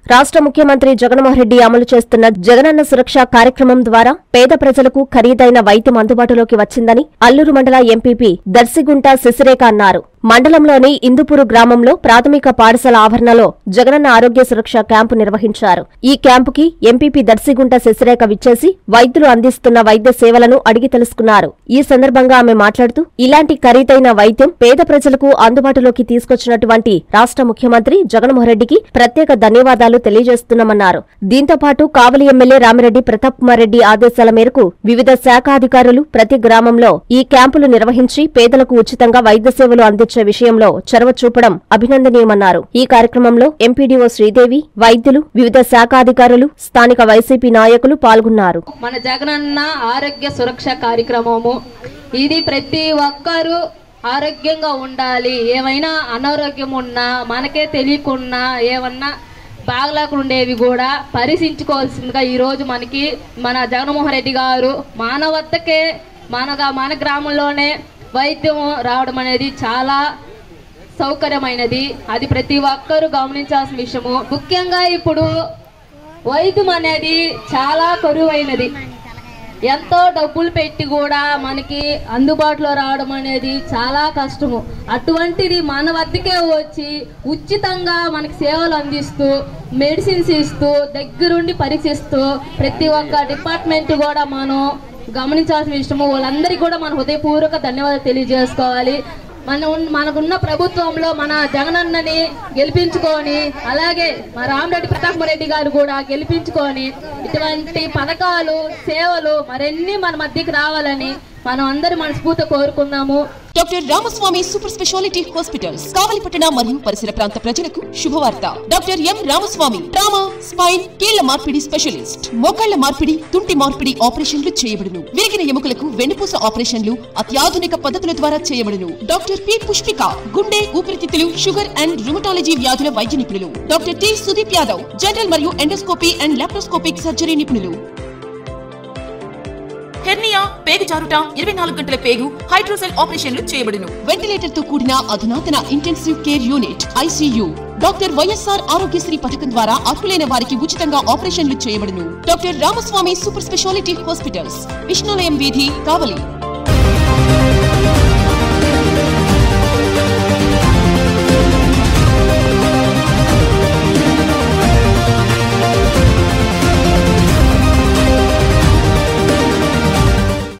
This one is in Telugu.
రాష్ట్ర ముఖ్యమంత్రి జగన్మోహన్ రెడ్డి అమలు చేస్తున్న జగనన్న సురక్ష కార్యక్రమం ద్వారా పేద ప్రజలకు ఖరీదైన వైద్యం అందుబాటులోకి వచ్చిందని అల్లూరు మండల ఎంపీపీ దర్శిగుంట శశిరేఖ అన్నారు మండలంలోని ఇందుపూరు గ్రామంలో ప్రాథమిక పాఠశాల ఆవరణలో జగనన్న ఆరోగ్య సురక్ష క్యాంపు నిర్వహించారు ఈ క్యాంపుకి ఎంపీపీ దర్శిగుంట శశిరేఖ విచ్చేసి వైద్యులు అందిస్తున్న వైద్య సేవలను అడిగి తెలుసుకున్నారు ఈ సందర్భంగా ఆమె మాట్లాడుతూ ఇలాంటి ఖరీదైన వైద్యం పేద ప్రజలకు అందుబాటులోకి తీసుకొచ్చినటువంటి రాష్ట్ర ముఖ్యమంత్రి జగన్మోహన్ రెడ్డికి ప్రత్యేక ధన్యవాదాలు తెలియజేస్తున్నామన్నారు దీంతో పాటు కావలి ఎమ్మెల్యే రామిరెడ్డి ప్రతాప్ కుమార్ రెడ్డి ఆదేశాల మేరకు వివిధ శాఖ అధికారులు ప్రతి గ్రామంలో ఈ క్యాంపులు నిర్వహించి పేదలకు ఉచితంగా వైద్య సేవలు అందించే విషయంలో చొరవ చూపడం అభినందనీయమన్నారు ఈ కార్యక్రమంలో ఎంపీడీఓ శ్రీదేవి వైద్యులు వివిధ శాఖ అధికారులు స్థానిక వైసీపీ నాయకులు పాల్గొన్నారు మన జగనన్న ఆరోగ్య సురక్ష కార్యక్రమము ఇది ప్రతి ఒక్కరూ ఆరోగ్యంగా ఉండాలి ఏమైనా అనారోగ్యం ఉన్నా మనకే తెలియకున్నా ఏమన్నా బాగలేకుండేవి కూడా పరీక్షించుకోవాల్సిందిగా ఈరోజు మనకి మన జగన్మోహన్ రెడ్డి గారు మానవతకే మనగా మన గ్రామంలోనే వైద్యం రావడం అనేది చాలా సౌకర్యమైనది అది ప్రతి ఒక్కరూ గమనించాల్సిన విషయము ముఖ్యంగా ఇప్పుడు వైద్యం అనేది చాలా కరువైనది ఎంతో డబ్బులు పెట్టి కూడా మనకి అందుబాటులో రావడం అనేది చాలా కష్టము అటువంటిది మన వద్దకే వచ్చి ఉచితంగా మనకి సేవలు అందిస్తూ మెడిసిన్స్ ఇస్తూ దగ్గరుండి పరీక్షిస్తూ ప్రతి ఒక్క డిపార్ట్మెంట్ కూడా మనం గమనించాల్సిన విషయము వాళ్ళందరికీ కూడా మన హృదయపూర్వక ధన్యవాదాలు తెలియజేసుకోవాలి మన ఉన్- మనకున్న ప్రభుత్వంలో మన జగనన్నని గెలిపించుకొని అలాగే మా రామరెడ్డి ప్రతాప్ రెడ్డి గారు కూడా గెలిపించుకొని ఇటువంటి పథకాలు సేవలు మరెన్ని మన మధ్యకి రావాలని మనం అందరి మనస్ఫూర్తి కోరుకుందాము doctor Ramaswamy super speciality hospitals కావలిపట్టణ మరియు పరిసర ప్రాంత ప్రజలకు శుభవార్త doctor M Ramaswamy trauma spine కీళ్ల మార్పిడి స్పెషలిస్ట్ మోకాళ్ల మార్పిడి తుంటి మార్పిడి ఆపరేషన్లు చేయబడును విరిగిన ఎముకలకు వెన్నుపూస ఆపరేషన్లు అత్యాధునిక పద్ధతుల ద్వారా చేయబడును డాక్టర్ పి పుష్పిక గుండె ఊపిరితిత్తులు షుగర్ అండ్ రుమటాలజీ వ్యాధుల వైద్య నిపుణులు doctor T Sudeep Yadav general మరియు ఎండోస్కోపీ అండ్ లాప్రోస్కోపిక్ సర్జరీ నిపుణులు హెర్నియా పేగు జారుట ఇరవై నాలుగు గంటల పేగు హైడ్రోసెల్ ఆపరేషన్లు చేయబడును వెంటిలేటర్ తో కూడిన అధునాతన intensive care unit ICU doctor YSR Aarogyasri పథకం ద్వారా అర్హులైన వారికి ఉచితంగా ఆపరేషన్లు చేయబడును doctor Ramaswamy super speciality hospitals Vishnulayam వీధి కావలి